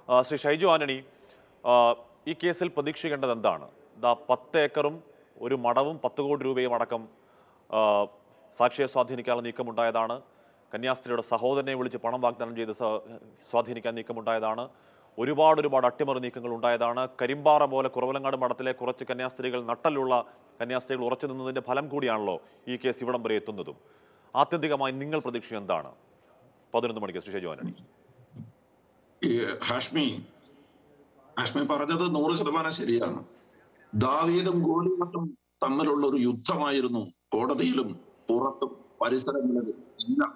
ആ, ശ്രീ ഷൈജു ആന്റണി ആ, ഈ കേസിൽ പ്രതീക്ഷിക്കേണ്ടത് എന്താണ് ദാ പത്ത് ഏക്കറും ഒരു മടവും പത്ത് കോടി രൂപയും അടക്കം ആ, സാക്ഷിയെ സ്വാധീനിക്കാനുള്ള നീക്കമുണ്ടായതാണ് കന്യാസ്ത്രീയുടെ സഹോദരനെ വിളിച്ച് പണം വാഗ്ദാനം ചെയ്ത് സ- സ്വാധീനിക്കാൻ നീക്കമുണ്ടായതാണ് ഒരുപാട് ഒരുപാട് അട്ടിമറി നീക്കങ്ങൾ ഉണ്ടായതാണ് കരിമ്പാറ പോലെ കുറവലങ്ങാട് മഠത്തിലെ കുറച്ച് കന്യാസ്ത്രീകൾ നട്ടലുള്ള കന്യാസ്ത്രീകൾ ഉറച്ചു നിന്നതിന്റെ ഫലം കൂടിയാണല്ലോ ഈ കേസ് ഇവിടം വരെ എത്തുന്നതും ആത്യന്തികമായി നിങ്ങൾ പ്രതീക്ഷിക്കുന്നത് എന്താണ് പതിനൊന്ന് മണിക്ക് ശ്രീ ഷൈജു ആന്റണി ഈ ഹാഷ്മി ഹാഷ്മി പറഞ്ഞത് നൂറ് ശതമാനം ശരിയാണ് ദാവീദും ഗോലിമറ്റും തമ്മിലുള്ള ഒരു യുദ്ധമായിരുന്നു കോടതിയിലും പുറത്തും പരിസരങ്ങളിലും എല്ലാം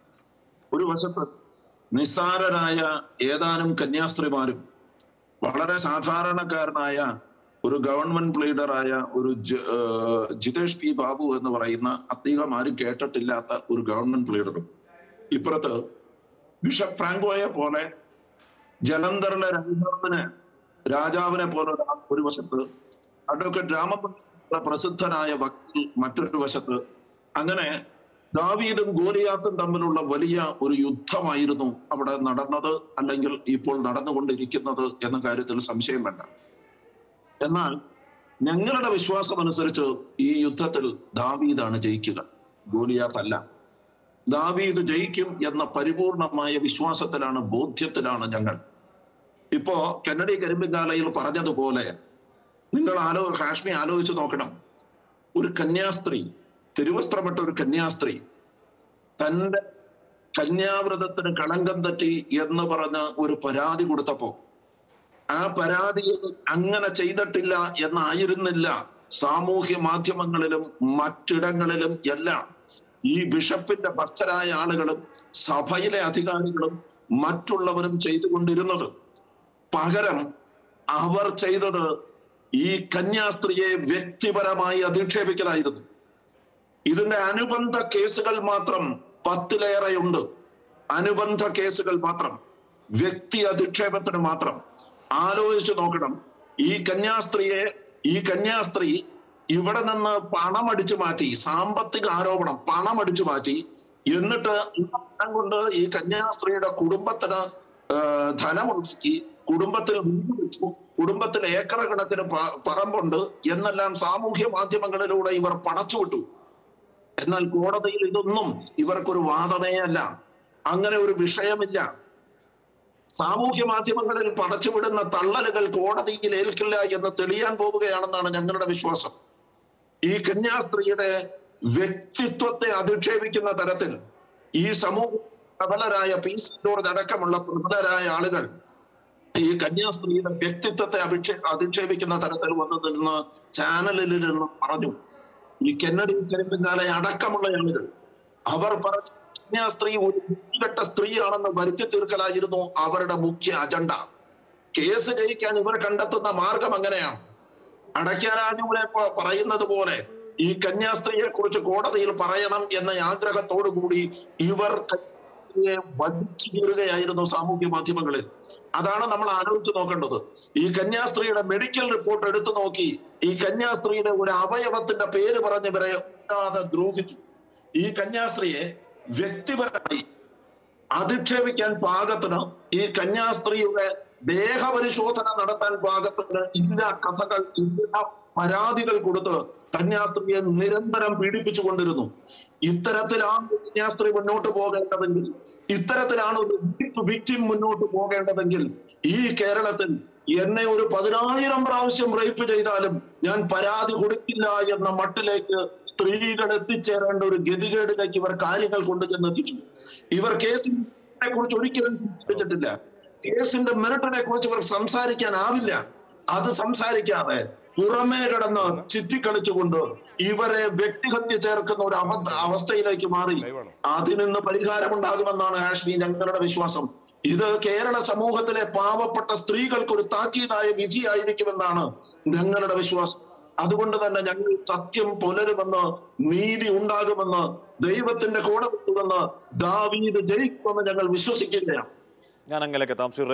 ഒരു വശത്ത് നിസ്സാരരായ ഏതാനും കന്യാസ്ത്രീമാരും വളരെ സാധാരണക്കാരനായ ഒരു ഗവൺമെന്റ് ലീഡറായ ഒരു ജ- ഏഹ് ജിതേഷ് പി ബാബു എന്ന് പറയുന്ന അധികം ആരും കേട്ടിട്ടില്ലാത്ത ഒരു ഗവൺമെന്റ് ലീഡറും ഇപ്പുറത്ത് ബിഷപ്പ് ഫ്രാങ്കോയെ പോലെ ജലന്ധറിലെ രാജാവിനെ രാജാവിനെ പോലെ ഒരാൾ ഒരു വശത്ത് അഡ്വക്കേറ്റ് രാമപുത്ര പ്രസിദ്ധനായ വക്കീൽ മറ്റൊരു വശത്ത് അങ്ങനെ ദാവീദും ഗോലിയാത്തും തമ്മിലുള്ള വലിയ ഒരു യുദ്ധമായിരുന്നു അവിടെ നടന്നത് അല്ലെങ്കിൽ ഇപ്പോൾ നടന്നുകൊണ്ടിരിക്കുന്നത് എന്ന കാര്യത്തിൽ സംശയം വേണ്ട എന്നാൽ ഞങ്ങളുടെ വിശ്വാസം അനുസരിച്ച് ഈ യുദ്ധത്തിൽ ദാവീദാണ് ജയിക്കുക ഗോലിയാത്തല്ല ദാവീദ് ജയിക്കും എന്ന പരിപൂർണമായ വിശ്വാസത്തിലാണ് ബോധ്യത്തിലാണ് ഞങ്ങൾ ഇപ്പോ കെന്നഡി കരിമ്പിങ്കാലയിൽ പറഞ്ഞതുപോലെ നിങ്ങൾ ആലോ ഹാഷ്മി ആലോചിച്ച് നോക്കണം ഒരു കന്യാസ്ത്രീ തിരുവസ്ത്രമിട്ട ഒരു കന്യാസ്ത്രീ തന്റെ കന്യാവ്രതത്തിന് കളങ്കം തെറ്റി എന്ന് പറഞ്ഞ് ഒരു പരാതി കൊടുത്തപ്പോ ആ പരാതിയിൽ അങ്ങനെ ചെയ്തിട്ടില്ല എന്നായിരുന്നില്ല സാമൂഹ്യ മാധ്യമങ്ങളിലും മറ്റിടങ്ങളിലും എല്ലാം ഈ ബിഷപ്പിന്റെ ഭക്തരായ ആളുകളും സഭയിലെ അധികാരികളും മറ്റുള്ളവരും ചെയ്തുകൊണ്ടിരുന്നത് പകരം അവർ ചെയ്തത് ഈ കന്യാസ്ത്രീയെ വ്യക്തിപരമായി അധിക്ഷേപിക്കലായിരുന്നു ഇതിന്റെ അനുബന്ധ കേസുകൾ മാത്രം പത്തിലേറെയുണ്ട് അനുബന്ധ കേസുകൾ മാത്രം വ്യക്തി അധിക്ഷേപത്തിന് മാത്രം ആലോചിച്ചു നോക്കണം ഈ കന്യാസ്ത്രീയെ ഈ കന്യാസ്ത്രീ ഇവിടെ നിന്ന് പണം അടിച്ചു മാറ്റി സാമ്പത്തിക ആരോപണം പണം അടിച്ചു മാറ്റി എന്നിട്ട് ഈ പണം കൊണ്ട് ഈ കന്യാസ്ത്രീയുടെ കുടുംബത്തിന് ആ, ധനമുണ്ടാക്കി കുടുംബത്തിൽ വീട് വെച്ചു കുടുംബത്തിൽ ഏക്കർ കണക്കിന് പ- പറമ്പുണ്ട് എന്നെല്ലാം സാമൂഹ്യ മാധ്യമങ്ങളിലൂടെ ഇവർ പടച്ചുവിട്ടു എന്നാൽ കോടതിയിൽ ഇതൊന്നും ഇവർക്കൊരു വാദമേ അല്ല അങ്ങനെ ഒരു വിഷയമില്ല സാമൂഹ്യ മാധ്യമങ്ങളിൽ പടച്ചുവിടുന്ന തള്ളലുകൾ കോടതിയിൽ ഏൽക്കില്ല എന്ന് തെളിയാൻ പോവുകയാണെന്നാണ് ഞങ്ങളുടെ വിശ്വാസം ഈ കന്യാസ്ത്രീയുടെ വ്യക്തിത്വത്തെ അധിക്ഷേപിക്കുന്ന തരത്തിൽ ഈ സമൂഹ പ്രബലരായ പി സി ജോർജ് അടക്കമുള്ള പ്രബലരായ ആളുകൾ ഈ കന്യാസ്ത്രീയുടെ വ്യക്തിത്വത്തെ അഭിക്ഷേ അധിക്ഷേപിക്കുന്ന തരത്തിൽ വന്നു നിന്ന് ചാനലിൽ നിന്ന് പറഞ്ഞു ഈ കെന്നഡി കരിമ്പിങ്കാലെ അടക്കമുള്ള ആളുകൾ അവർ പറഞ്ഞു കന്യാസ്ത്രീ ഒരു വൃത്തികെട്ട സ്ത്രീയാണെന്ന് വരുത്തി തീർക്കലായിരുന്നു അവരുടെ മുഖ്യ അജണ്ട കേസ് ജയിക്കാൻ ഇവർ കണ്ടെത്തുന്ന മാർഗം അങ്ങനെയാണ് അടയ്ക്കാരാജുവിനെ പ- പറയുന്നത് പോലെ ഈ കന്യാസ്ത്രീയെ കുറിച്ച് കോടതിയിൽ പറയണം എന്ന ആഗ്രഹത്തോടു കൂടി ഇവർ കന്യാസ്ത്രീയെ വധിച്ചു കീറുകയായിരുന്നു സാമൂഹ്യ മാധ്യമങ്ങളിൽ അതാണ് നമ്മൾ ആലോചിച്ച് നോക്കേണ്ടത് ഈ കന്യാസ്ത്രീയുടെ മെഡിക്കൽ റിപ്പോർട്ട് എടുത്തു നോക്കി ഈ കന്യാസ്ത്രീയുടെ ഒരു അവയവത്തിന്റെ പേര് പറഞ്ഞ് ഇവരെ ഒന്നാതെ ദ്രോഹിച്ചു ഈ കന്യാസ്ത്രീയെ വ്യക്തിപരമായി അധിക്ഷേപിക്കാൻ പാകത്തിന് ഈ കന്യാസ്ത്രീയുടെ ദേഹപരിശോധന നടത്താൻ പാകത്തിന് ഇല്ല കഥകൾ ഇല്ല പരാതികൾ കൊടുത്ത് കന്യാസ്ത്രീയെ നിരന്തരം പീഡിപ്പിച്ചുകൊണ്ടിരുന്നു ഇത്തരത്തിലാണ് ഒരു കന്യാസ്ത്രീ മുന്നോട്ട് പോകേണ്ടതെങ്കിൽ ഇത്തരത്തിലാണ് ഒരു വിക്ടിം മുന്നോട്ട് പോകേണ്ടതെങ്കിൽ ഈ കേരളത്തിൽ എന്നെ ഒരു പതിനായിരം പ്രാവശ്യം റേപ്പ് ചെയ്താലും ഞാൻ പരാതി കൊടുക്കില്ല എന്ന മട്ടിലേക്ക് സ്ത്രീകൾ എത്തിച്ചേരേണ്ട ഒരു ഗതികേടിലേക്ക് ഇവർ കാര്യങ്ങൾ കൊണ്ടുചെന്ന് എത്തിച്ചു ഇവർ കേസിനെ കുറിച്ച് ഒരിക്കലും ചിന്തിച്ചിട്ടില്ല കേസിന്റെ മെറിറ്റിനെ കുറിച്ച് ഇവർക്ക് സംസാരിക്കാനാവില്ല അത് സംസാരിക്കാതെ പുറമേ കിടന്ന് ചിറ്റിക്കളിച്ചുകൊണ്ട് ഇവരെ വ്യക്തിഹത്യ ചേർക്കുന്ന ഒരു അവസ്ഥ അവസ്ഥയിലേക്ക് മാറി അതിൽ നിന്ന് പരിഹാരമുണ്ടാകുമെന്നാണ് ഹാഷ്മി ഞങ്ങളുടെ വിശ്വാസം ഇത് കേരള സമൂഹത്തിലെ പാവപ്പെട്ട സ്ത്രീകൾക്ക് ഒരു താക്കീതായ വിധിയായിരിക്കുമെന്നാണ് ഞങ്ങളുടെ വിശ്വാസം അതുകൊണ്ട് തന്നെ ഞങ്ങൾ സത്യം പുലരുമെന്ന് നീതി ഉണ്ടാകുമെന്ന് ദൈവത്തിന്റെ കൂടെ നിൽക്കുമെന്ന് ദാവീദ് ജയിക്കുമെന്ന് ഞങ്ങൾ വിശ്വസിക്കുകയാണ് ഞാൻ അങ്ങനെയൊക്കെ എത്താം ശ്രീ